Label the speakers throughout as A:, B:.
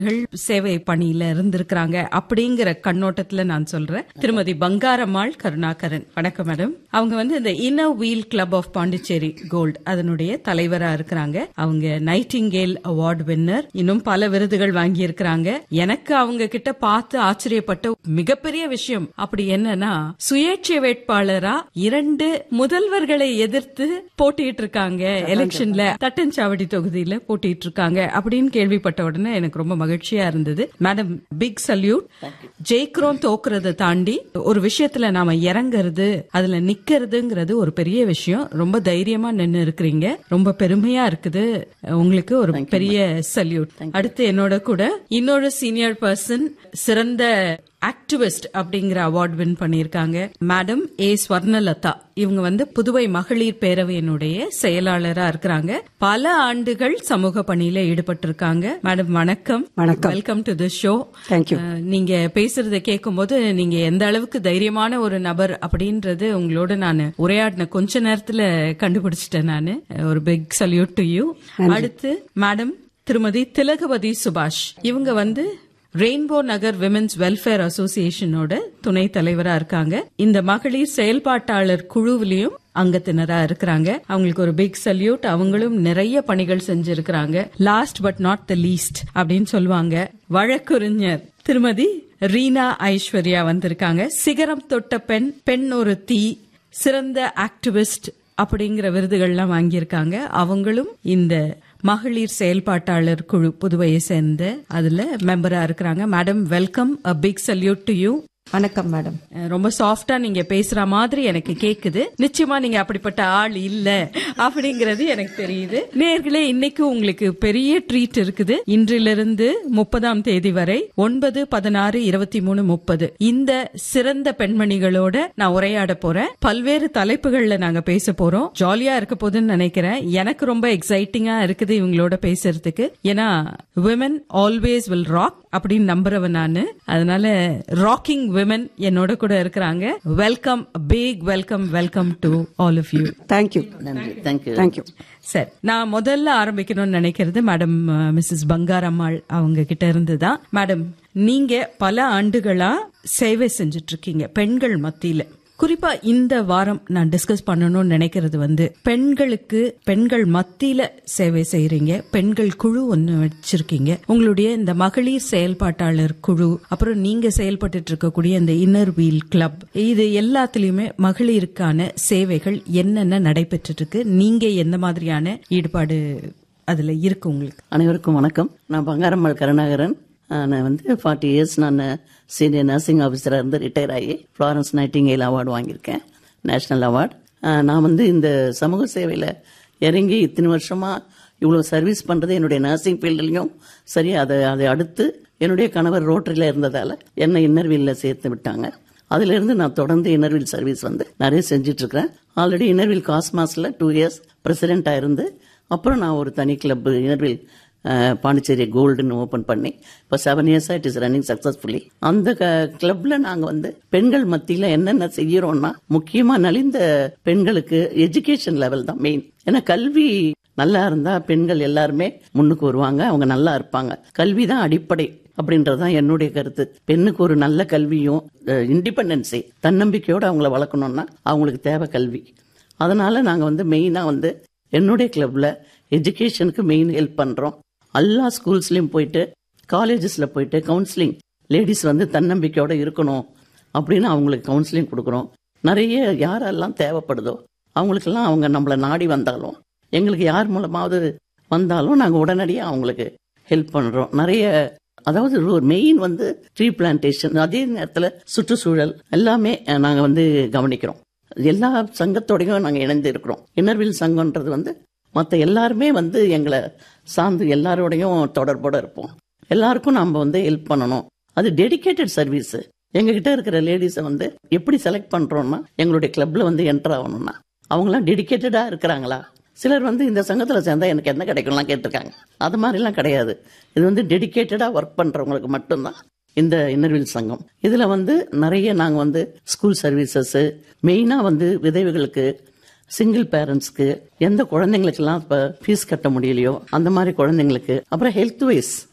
A: சேவை பணியில இருந்திருக்கிறாங்க அப்படிங்கிற கண்ணோட்டத்துல நான் சொல்றேன் திருமதி பங்காரம்மாள் கருணாகரன் வணக்கம் மேடம் அவங்க வந்து இந்த inner wheel club of Pondicherry gold அதனுடைய தலைவரா இருக்கிறாங்க அவங்க நைட்டிங்கேல் அவார்டு வின்னர் இன்னும் பல விருதுகள் வாங்கி இருக்கிறாங்க எனக்கு அவங்க கிட்ட பார்த்து ஆச்சரியப்பட்ட மிகப்பெரிய விஷயம் அப்படி என்னன்னா சுயேட்சை வேட்பாளரா இரண்டு முதல்வர்களை எதிர்த்து போட்டிட்டு இருக்காங்க எலெக்ஷன்ல தட்டஞ்சாவடி தொகுதியில போட்டிட்டு இருக்காங்க அப்படின்னு கேள்விப்பட்ட உடனே எனக்கு ரொம்ப மகிழ்ச்சியா இருந்தது மேடம் பிக் சல்யூட் ஜெயிக்கிறோம் தோக்குறதை தாண்டி ஒரு விஷயத்துல நாம இறங்குறது அதுல நிக்கிறதுங்கிறது ஒரு பெரிய விஷயம் ரொம்ப தைரியமா நின்னு இருக்கிறீங்க ரொம்ப பெருமையா இருக்குது உங்களுக்கு ஒரு பெரிய சல்யூட் அடுத்து என்னோட கூட இன்னொரு சீனியர் பர்சன் சிறந்த ஆக்டிவிஸ்ட் அப்படிங்கிற அவார்ட் வின் பண்ணியிருக்காங்க மேடம் ஏ ஸ்வர்ணலதா இவங்க வந்து புதுவை மகளிர் பேரவையினுடைய செயலாளரா இருக்கிறாங்க பல ஆண்டுகள் சமூக பணியில ஈடுபட்டிருக்காங்க மேடம் வணக்கம்
B: வணக்கம்.
A: Welcome to the show
B: Thank you.
A: நீங்க பேசுறத கேட்கும்போது நீங்க எந்த அளவுக்கு தைரியமான ஒரு நபர் அப்படின்றது உங்களோட நான் உரையாடின கொஞ்ச நேரத்துல கண்டுபிடிச்சிட்டேன் நானு ஒரு பிக் சல்யூட் டு யூ அடுத்து மேடம் திருமதி திலகவதி சுபாஷ் இவங்க வந்து ரெயின்போ நகர் விமென்ஸ் வெல்ஃபேர் அசோசியேஷனோட துணை தலைவரா இருக்காங்க இந்த மகளிர் செயல்பாட்டாளர் குழுவிலையும் அங்கத்தினரா இருக்கிறாங்க அவங்களுக்கு ஒரு பிக் சல்யூட் அவங்களும் நிறைய பணிகள் செஞ்சிருக்கிறாங்க last but not the least அப்படின்னு சொல்லுவாங்க வழக்குரைஞர் திருமதி ரீனா ஐஸ்வர்யா வந்திருக்காங்க சிகரம் தொட்ட பெண் பெண் ஒரு தீ சிறந்த ஆக்டிவிஸ்ட் அப்படிங்கிற விருதுகள்லாம் வாங்கியிருக்காங்க அவங்களும் இந்த மகளிர் செயல்பாட்டாளர் குழு புதுவையை சேர்ந்த அதுல மெம்பரா இருக்கிறாங்க madam welcome a big salute to you
B: வணக்கம் மேடம்
A: ரொம்ப சாஃப்டா நீங்க பேசுற மாதிரி எனக்கு கேக்குது நிச்சயமா நீங்க அப்படிப்பட்ட ஆள் இல்ல அப்படிங்கறது எனக்கு தெரியுது நேர்களே இன்னைக்கு உங்களுக்கு பெரிய ட்ரீட் இருக்குது இன்றிலிருந்து முப்பதாம் தேதி வரை ஒன்பது பதினாறு இருபத்தி மூணு முப்பது இந்த சிறந்த பெண்மணிகளோட நான் உரையாட போறேன் பல்வேறு தலைப்புகள்ல நாங்க பேச போறோம் ஜாலியா இருக்க போதுன்னு நினைக்கிறேன் எனக்கு ரொம்ப எக்ஸைட்டிங்கா இருக்குது இவங்களோட பேசுறதுக்கு ஏன்னா விமன் ஆல்வேஸ் வில் ராக் அப்படின்னு நம்புறவன் நானு அதனால ராக்கிங் விமன் என்னோட கூட இருக்கிறாங்க welcome big welcome welcome to all of you
B: thank you
C: நன்றி தேங்க்யூ
B: தேங்க்யூ
A: சரி நான் முதல்ல ஆரம்பிக்கணும்னு நினைக்கிறது மேடம் மிஸ்ஸஸ் பங்காரம்மாள் அவங்க கிட்ட இருந்து தான் மேடம் நீங்க பல ஆண்டுகளா சேவை செஞ்சுட்டு இருக்கீங்க பெண்கள் மத்தியில குறிப்பா இந்த வாரம் நான் டிஸ்கஸ் பண்ணணும்னு நினைக்கிறது வந்து பெண்களுக்கு பெண்கள் மத்தியில சேவை செய்யறீங்க பெண்கள் குழு ஒன்னு வச்சிருக்கீங்க உங்களுடைய இந்த மகளிர் செயல்பாட்டாளர் குழு அப்புறம் நீங்க செயல்பட்டு இருக்கக்கூடிய இந்த இன்னர் வீல் கிளப் இது எல்லாத்துலயுமே மகளிருக்கான சேவைகள் என்னென்ன நடைபெற்றுட்டு இருக்கு நீங்க எந்த மாதிரியான ஈடுபாடு அதுல இருக்கு உங்களுக்கு
C: அனைவருக்கும் வணக்கம் நான் பங்காரம்மாள் கருணாகரன் ஆஹ் நான் வந்து ஃபார்ட்டி இயர்ஸ் நான் சீனியர் நர்சிங் ஆஃபீஸராக இருந்து ரிட்டையர் ஆகி ஃப்ளாரன்ஸ் நைட்டிங்கேல் அவார்டு வாங்கியிருக்கேன் நேஷனல் அவார்டு நான் வந்து இந்த சமூக சேவையில் இறங்கி இத்தனை வருஷமா இவ்வளோ சர்வீஸ் பண்ணுறது என்னுடைய நர்சிங் ஃபீல்டுலையும் சரி அதை அதை அடுத்து என்னுடைய கணவர் ரோட்டரியில் இருந்ததால் என்னை இன்னர்வீலில் சேர்த்து விட்டாங்க அதிலிருந்து நான் தொடர்ந்து இன்னர்வில் சர்வீஸ் வந்து நிறைய செஞ்சுட்டு இருக்கிறேன் ஆல்ரெடி இன்னர்வில் காஸ்மாஸில் டூ இயர்ஸ் பிரசிடென்ட்டாக இருந்து அப்புறம் நான் ஒரு தனி கிளப் இன்னர்வில் பாண்டிச்சேரி கோல்டுன்னு ஓபன் பண்ணி இப்போ செவன் இயர்ஸாக இட் இஸ் ரன்னிங் சக்ஸஸ்ஃபுல்லி அந்த கிளப்ல நாங்கள் வந்து பெண்கள் மத்தியில் என்னென்ன செய்யறோம்னா முக்கியமாக நலிந்த பெண்களுக்கு எஜுகேஷன் லெவல் தான் மெயின் ஏன்னா கல்வி நல்லா இருந்தா பெண்கள் எல்லாருமே முன்னுக்கு வருவாங்க அவங்க நல்லா இருப்பாங்க கல்வி தான் அடிப்படை அப்படின்றதுதான் என்னுடைய கருத்து பெண்ணுக்கு ஒரு நல்ல கல்வியும் இண்டிபெண்டன்சி தன்னம்பிக்கையோட அவங்கள வளர்க்கணும்னா அவங்களுக்கு தேவை கல்வி அதனால நாங்க வந்து மெயினா வந்து என்னுடைய கிளப்ல எஜுகேஷனுக்கு மெயின் ஹெல்ப் பண்றோம் எல்லா ஸ்கூல்ஸ்லயும் போயிட்டு காலேஜஸ்ல போயிட்டு கவுன்சிலிங் லேடிஸ் வந்து தன்னம்பிக்கையோட இருக்கணும் அப்படின்னு அவங்களுக்கு கவுன்சிலிங் கொடுக்குறோம் நிறைய யாரெல்லாம் தேவைப்படுதோ அவங்களுக்கெல்லாம் அவங்க நம்மள நாடி வந்தாலும் எங்களுக்கு யார் மூலமாவது வந்தாலும் நாங்க உடனடியாக அவங்களுக்கு ஹெல்ப் பண்றோம் நிறைய அதாவது ஒரு மெயின் வந்து ட்ரீ பிளான்டேஷன் அதே நேரத்தில் சுற்றுச்சூழல் எல்லாமே அஹ், நாங்க வந்து கவனிக்கிறோம் எல்லா சங்கத்தோடையும் நாங்க இணைந்து இருக்கிறோம் இன்னர்வில் சங்கம்ன்றது வந்து மற்ற எல்லாருமே வந்து எங்களை சார்ந்து எல்லாரோடையும் தொடர்போட இருப்போம் எல்லாருக்கும் நம்ம வந்து ஹெல்ப் பண்ணணும் அது டெடிகேட்டட் சர்வீஸ் எங்ககிட்ட இருக்கிற லேடிஸை வந்து எப்படி செலக்ட் பண்றோம்னா எங்களுடைய கிளப்ல வந்து என்டர் ஆகணும்னா அவங்களாம் டெடிகேட்டடா இருக்கிறாங்களா சிலர் வந்து இந்த சங்கத்துல சேர்ந்தா எனக்கு என்ன கிடைக்கும்லாம் கேட்டிருக்காங்க அது மாதிரிலாம் கிடையாது இது வந்து டெடிகேட்டடா ஒர்க் பண்றவங்களுக்கு மட்டும்தான் இந்த இன்னர்வில் சங்கம் இதுல வந்து நிறைய நாங்க வந்து ஸ்கூல் சர்வீசஸ் மெயினா வந்து விதவைகளுக்கு சிங்கிள் பேரண்ட்ஸ்க்கு எந்த குழந்தைங்களுக்கெல்லாம் இப்போ ஃபீஸ் கட்ட முடியலையோ அந்த மாதிரி குழந்தைங்களுக்கு அப்புறம் ஹெல்த் வைஸ்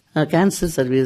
C: கேன்சர் சர்வீஸ்